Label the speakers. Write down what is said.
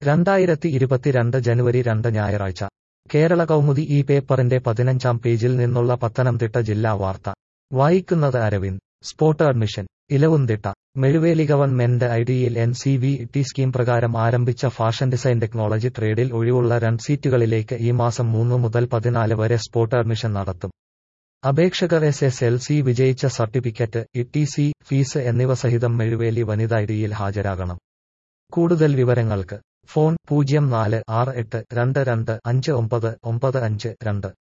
Speaker 1: രണ്ടായിരത്തി ഇരുപത്തിരണ്ട് ജനുവരി രണ്ട് ഞായറാഴ്ച കേരള കൗമുദി ഈ പേപ്പറിന്റെ പതിനഞ്ചാം പേജിൽ നിന്നുള്ള പത്തനംതിട്ട ജില്ലാ വാർത്ത വായിക്കുന്നത് Aravind spot admission Elavumthitta Mezhuveli government ഐഡിയിൽ N C V T scheme പ്രകാരം ആരംഭിച്ച ഫാഷൻ ഡിസൈൻ ടെക്നോളജി ട്രേഡിൽ ഒഴിവുള്ള രണ്ട് സീറ്റുകളിലേക്ക് ഈ മാസം മൂന്ന് മുതൽ പതിനാല് വരെ സ്പോട്ട് അഡ്മിഷൻ നടത്തും അപേക്ഷകർ എസ് എസ് എൽ സി വിജയിച്ച certificate E T C fees എന്നിവ സഹിതം മെഴുവേലി വനിതാ ഐഡിയിൽ ഹാജരാകണം കൂടുതൽ വിവരങ്ങൾക്ക് ഫോൺ പൂജ്യം നാല് ആറ് എട്ട് രണ്ട് രണ്ട് അഞ്ച് ഒമ്പത് ഒമ്പത് അഞ്ച് രണ്ട്